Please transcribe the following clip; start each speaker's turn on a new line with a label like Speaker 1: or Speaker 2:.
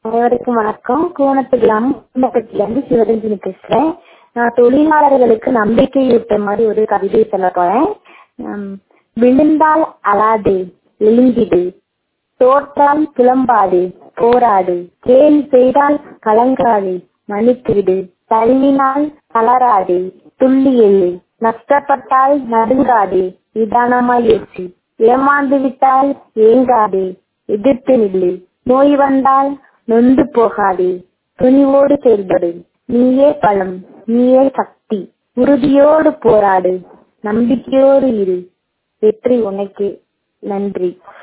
Speaker 1: அனைவருக்கும் வணக்கம் கூனத்து கிராமம் இருந்து சிவரஞ்சனி பேசுறேன் நான் தொழிலாளர்களுக்கு நம்பிக்கையூட்ட மாதிரி ஒரு கவிதை சொல்ல போறேன் உம், விழுந்தால் அழாதே எழுந்திடு தோற்றால் புலம்பாதே போராடு கேலி செய்தால் கலங்காதே மன்னித்து விடு தழுவினால் தளராதே துள்ளி எழு நஷ்டப்பட்டால் நடுங்காதே நிதானமாய் யோசி ஏமாந்து விட்டால் ஏங்காதே எதிர்த்து நில்லு நோய் வந்தால் நொந்து போகாதே துணிவோடு செயல்படு நீயே பலம் நீயே சக்தி உறுதியோடு போராடு நம்பிக்கையோடு இரு வெற்றி உனக்கே நன்றி